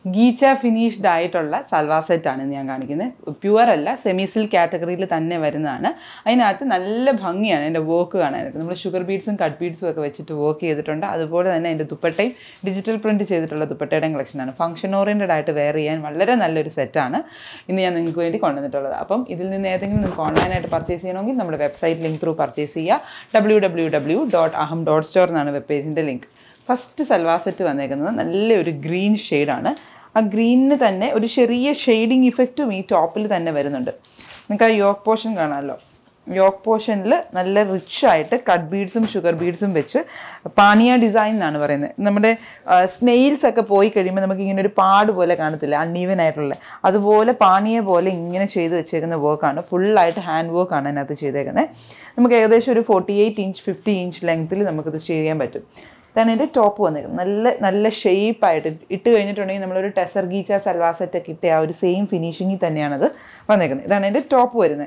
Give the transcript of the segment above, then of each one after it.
ഗീച്ച finished ആയിട്ടുള്ള സൽവാർ സെറ്റാണ് ഇന്ന് ഞാൻ കാണിക്കുന്നത് പ്യുവർ അല്ല സെമി സിൽക്ക് കാറ്റഗറിയിൽ തന്നെ വരുന്നതാണ് അതിനകത്ത് നല്ല ഭംഗിയാണ് എൻ്റെ വർക്ക് കാണാനായിട്ട് നമ്മൾ ഷുഗർ ബീഡ്സും കട്ട് ബീഡ്സും ഒക്കെ വെച്ചിട്ട് വർക്ക് ചെയ്തിട്ടുണ്ട് അതുപോലെ തന്നെ എൻ്റെ ദുപ്പട്ടയും ഡിജിറ്റൽ പ്രിൻറ്റ് ചെയ്തിട്ടുള്ള ദുപ്പട്ടയുടെ കളക്ഷനാണ് ഫംഗ്ഷൻ ഓറിയൻറ്റഡ് ആയിട്ട് വെയർ ചെയ്യാൻ വളരെ നല്ലൊരു സെറ്റാണ് ഇന്ന് ഞാൻ നിങ്ങൾക്ക് വേണ്ടി കൊണ്ടുവന്നിട്ടുള്ളത് അപ്പം ഇതിൽ നിന്ന് ഏതെങ്കിലും നിങ്ങൾക്ക് ഓൺലൈനായിട്ട് പർച്ചേസ് ചെയ്യണമെങ്കിൽ നമ്മുടെ വെബ്സൈറ്റ് ലിങ്ക് ത്രൂ പർച്ചേസ് ചെയ്യുക W W W dot Aham dot store എന്നാണ് വെബ് പേജിൻ്റെ ലിങ്ക് ഫസ്റ്റ് സൽവാർ സെറ്റ് വന്നേക്കുന്നത് നല്ലൊരു ഗ്രീൻ ഷെയ്ഡാണ് ആ ഗ്രീനിന് തന്നെ ഒരു ചെറിയ ഷെയ്ഡിങ് ഇഫക്റ്റും ഈ ടോപ്പിൽ തന്നെ വരുന്നുണ്ട് നിങ്ങൾക്ക് ആ യോക്ക് പോർഷൻ കാണാമല്ലോ യോക്ക് പോർഷനിൽ നല്ല റിച്ച് ആയിട്ട് കട്ട് ബീഡ്സും ഷുഗർ ബീഡ്സും വെച്ച് പാനിയ ഡിസൈൻ എന്നാണ് പറയുന്നത് നമ്മുടെ സ്നെയിൽസ് ഒക്കെ പോയി കഴിയുമ്പോൾ നമുക്ക് ഇങ്ങനെ ഒരു പാട് പോലെ കാണത്തില്ല അൺഈവൻ ആയിട്ടുള്ള അതുപോലെ പാനിയ പോലെ ഇങ്ങനെ ചെയ്ത് വെച്ചേക്കുന്ന വർക്കാണ് ഫുള്ളായിട്ട് ഹാൻഡ് വർക്കാണ് അതിനകത്ത് ചെയ്തേക്കുന്നത് നമുക്ക് ഏകദേശം ഒരു forty eight inch fifty inch ലെങ്ത്തിൽ നമുക്കിത് ചെയ്യാൻ പറ്റും ഇതാണ് എൻ്റെ ടോപ്പ് വന്നേക്കുന്നത് നല്ല നല്ല ഷേപ്പായിട്ട് ഇട്ട് കഴിഞ്ഞിട്ടുണ്ടെങ്കിൽ നമ്മളൊരു ടെസർ ഗീച്ച സൽവാർ സെറ്റ് ഒക്കെ ഇട്ട ആ ഒരു സെയിം ഫിനിഷിങ്ങിൽ തന്നെയാണത് വന്നേക്കുന്നത് ഇതാണ് എൻ്റെ ടോപ്പ് വരുന്നത്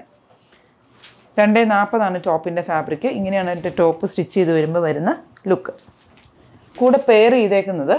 രണ്ട് നാൽപ്പതാണ് ടോപ്പിൻ്റെ ഫാബ്രിക് ഇങ്ങനെയാണ് എൻ്റെ ടോപ്പ് സ്റ്റിച്ച് ചെയ്ത് വരുമ്പോൾ വരുന്ന ലുക്ക് കൂടെ പെയർ ചെയ്തേക്കുന്നത്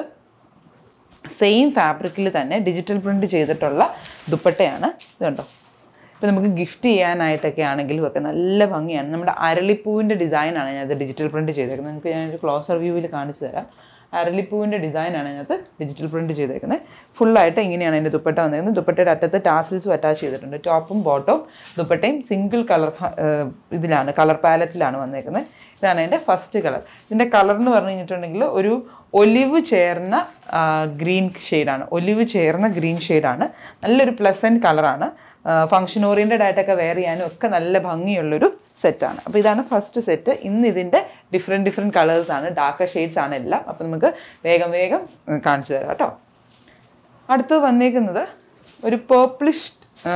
സെയിം ഫാബ്രിക്കിൽ തന്നെ ഡിജിറ്റൽ പ്രിൻറ്റ് ചെയ്തിട്ടുള്ള ദുപ്പട്ടയാണ് ഇത് കണ്ടോ ഇപ്പോൾ നമുക്ക് ഗിഫ്റ്റ് ചെയ്യാനായിട്ടൊക്കെ ആണെങ്കിലും ഒക്കെ നല്ല ഭംഗിയാണ് നമ്മുടെ അരളിപ്പൂവിൻ്റെ ഡിസൈനാണ് ഞാനത് ഡിജിറ്റൽ പ്രിൻറ്റ് ചെയ്തേക്കുന്നത് നിങ്ങൾക്ക് ഞാനൊരു ക്ലോസർ വ്യൂവിൽ കാണിച്ചു തരാം അരളിപ്പൂവിൻ്റെ ഡിസൈനാണ് അതിനകത്ത് ഡിജിറ്റൽ പ്രിൻറ്റ് ചെയ്തേക്കുന്നത് ഫുള്ളായിട്ട് ഇങ്ങനെയാണ് എൻ്റെ ദുപ്പട്ട വന്നേക്കുന്നത് ദുപ്പട്ടയുടെ അറ്റത്ത് ടാസിൽസും അറ്റാച്ച് ചെയ്തിട്ടുണ്ട് ടോപ്പും ബോട്ടവും ദുപ്പട്ടയും സിംഗിൾ കളർ ഇതിലാണ് കളർ പാലറ്റിലാണ് വന്നേക്കുന്നത് ഇതാണ് എൻ്റെ ഫസ്റ്റ് കളർ ഇതിൻ്റെ കളർ എന്ന് പറഞ്ഞു കഴിഞ്ഞിട്ടുണ്ടെങ്കിൽ ഒരു ഒലിവ് ചേർന്ന ഗ്രീൻ ഷെയ്ഡാണ് ഒലിവ് ചേർന്ന ഗ്രീൻ ഷെയ്ഡാണ് നല്ലൊരു പ്ലസൻറ്റ് കളറാണ് ഫങ്ഷൻ ഓറിയൻറ്റഡ് ആയിട്ടൊക്കെ വെയർ ചെയ്യാനും ഒക്കെ നല്ല ഭംഗിയുള്ളൊരു സെറ്റാണ് അപ്പോൾ ഇതാണ് ഫസ്റ്റ് സെറ്റ് ഇന്ന് ഇതിൻ്റെ ഡിഫറെൻറ്റ് ഡിഫറെൻറ്റ് കളേഴ്സ് ആണ് ഡാർക്ക് ഷെയ്ഡ്സ് ആണ് എല്ലാം അപ്പോൾ നമുക്ക് വേഗം വേഗം കാണിച്ചു തരാം കേട്ടോ അടുത്ത് വന്നേക്കുന്നത് ഒരു പേർപ്പിളിഷ്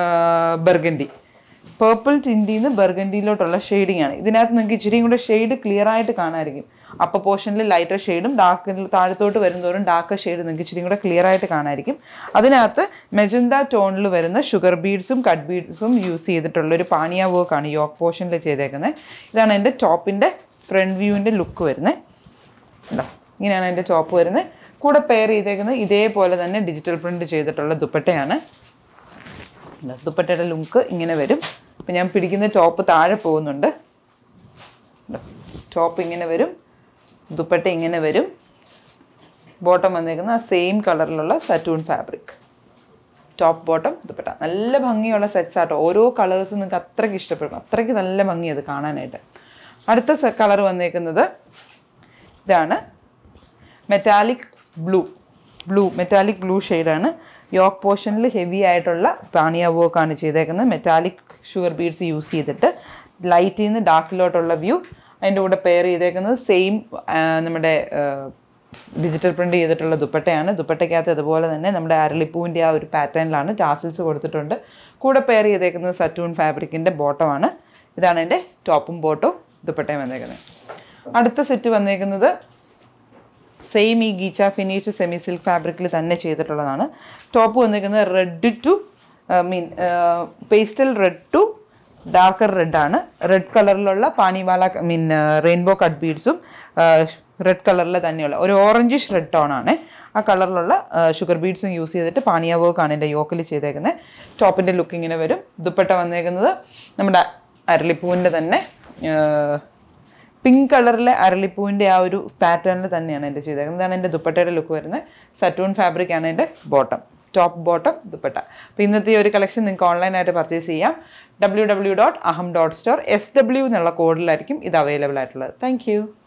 ബർഗൻഡി പേർപ്പിൾ ടിൻഡിന്ന് ബർഗൻഡിയിലോട്ടുള്ള ഷെയ്ഡിങ് ആണ് ഇതിനകത്ത് നിങ്ങൾക്ക് ഇച്ചിരിയും കൂടെ ഷെയ്ഡ് ക്ലിയർ ആയിട്ട് കാണാമായിരിക്കും അപ്പർ പോർഷനിൽ ലൈറ്റർ ഷെയ്ഡും ഡാർക്ക് താഴത്തോട്ട് വരുന്നതോറും ഡാർക്ക് ഷെയ്ഡ് നിങ്ങൾക്ക് ഇച്ചിരി കൂടെ ക്ലിയർ ആയിട്ട് കാണാമായിരിക്കും അതിനകത്ത് മെജന്ത ടോണിൽ വരുന്ന ഷുഗർ ബീഡ്സും കട്ട് ബീഡ്സും യൂസ് ചെയ്തിട്ടുള്ള ഒരു പാനിയ വർക്കാണ് യോക്ക് പോർഷനിൽ ചെയ്തേക്കുന്നത് ഇതാണ് എൻ്റെ ടോപ്പിൻ്റെ ഫ്രണ്ട് വ്യൂവിൻ്റെ ലുക്ക് വരുന്നത് ഉണ്ടോ ഇങ്ങനെയാണ് എൻ്റെ ടോപ്പ് വരുന്നത് കൂടെ പെയർ ചെയ്തേക്കുന്നത് ഇതേപോലെ തന്നെ ഡിജിറ്റൽ പ്രിൻറ്റ് ചെയ്തിട്ടുള്ള ദുപ്പട്ടയാണ് ദുപ്പട്ടയുടെ ലുക്ക് ഇങ്ങനെ വരും അപ്പം ഞാൻ പിടിക്കുന്ന ടോപ്പ് താഴെ പോകുന്നുണ്ട് ടോപ്പ് ഇങ്ങനെ വരും ദുപ്പട്ട ഇങ്ങനെ വരും ബോട്ടം വന്നേക്കുന്ന ആ സെയിം കളറിലുള്ള satin fabric top bottom dupatta നല്ല ഭംഗിയുള്ള സെറ്റ്സ് ആട്ടോ ഓരോ കളേഴ്സും നിങ്ങൾക്ക് അത്രയ്ക്ക് ഇഷ്ടപ്പെടും അത്രയ്ക്ക് നല്ല ഭംഗി അത് കാണാനായിട്ട് അടുത്ത കളർ വന്നേക്കുന്നത് ഇതാണ് metallic blue blue metallic blue ഷെയ്ഡാണ് യോക്ക് പോർഷനിൽ ഹെവി ആയിട്ടുള്ള പാണിയ വർക്കാണ് ചെയ്തേക്കുന്നത് മെറ്റാലിക് ഷുഗർ ബീഡ്സ് യൂസ് ചെയ്തിട്ട് ലൈറ്റിൽ നിന്ന് ഡാർക്കിലോട്ടുള്ള വ്യൂ അതിൻ്റെ കൂടെ പെയർ ചെയ്തേക്കുന്നത് സെയിം നമ്മുടെ ഡിജിറ്റൽ പ്രിൻ്റ് ചെയ്തിട്ടുള്ള ദുപ്പട്ടയാണ് ദുപ്പട്ടയ്ക്കകത്ത് അതുപോലെ തന്നെ നമ്മുടെ അരളിപ്പൂവിൻ്റെ ആ ഒരു പാറ്റേണിലാണ് ടാസിൽസ് കൊടുത്തിട്ടുണ്ട് കൂടെ പെയർ ചെയ്തേക്കുന്നത് സറ്റൂൺ ഫാബ്രിക്കിൻ്റെ ബോട്ടമാണ് ഇതാണ് എൻ്റെ ടോപ്പും ബോട്ടും ദുപ്പട്ടയും വന്നേക്കുന്നത് അടുത്ത സെറ്റ് വന്നേക്കുന്നത് സെയിം ഈ ഗീച്ച ഫിനിഷ് സെമി സിൽക്ക് ഫാബ്രിക്കിൽ തന്നെ ചെയ്തിട്ടുള്ളതാണ് ടോപ്പ് വന്നിരിക്കുന്നത് red to mean pastel red to darker റെഡാണ് റെഡ് കളറിലുള്ള പാനിവാല മീൻ റെയിൻബോ കട്ട് ബീഡ്സും റെഡ് കളറിൽ തന്നെയുള്ള ഒരു ഓറഞ്ചിഷ് റെഡ് ടോണാണ് ആ കളറിലുള്ള ഷുഗർ ബീഡ്സും യൂസ് ചെയ്തിട്ട് പാനിയ വർക്കാണ് എൻ്റെ യോക്കിൽ ചെയ്തേക്കുന്നത് ടോപ്പിൻ്റെ ലുക്ക് ഇങ്ങനെ വരും ദുപ്പട്ട വന്നേക്കുന്നത് നമ്മുടെ അരളിപ്പൂവിൻ്റെ തന്നെ പിങ്ക് കളറിലെ അരളിപ്പൂവിൻ്റെ ആ ഒരു പാറ്റേണിൽ തന്നെയാണ് എൻ്റെ ചെയ്തേക്കുന്നത് ഇതാണ് എൻ്റെ ദുപ്പട്ടയുടെ ലുക്ക് വരുന്നത് സറ്റൂൺ ഫാബ്രിക് ആണ് എൻ്റെ ബോട്ടം ടോപ്പ് ബോട്ടം ദുപ്പട്ട അപ്പോൾ ഇന്നത്തെ ഈ ഒരു കളക്ഷൻ നിങ്ങൾക്ക് ഓൺലൈനായിട്ട് പർച്ചേസ് ചെയ്യാം W W dot Aham dot store S W എന്നുള്ള കോഡിലായിരിക്കും ഇത് അവൈലബിൾ ആയിട്ടുള്ളത് താങ്ക്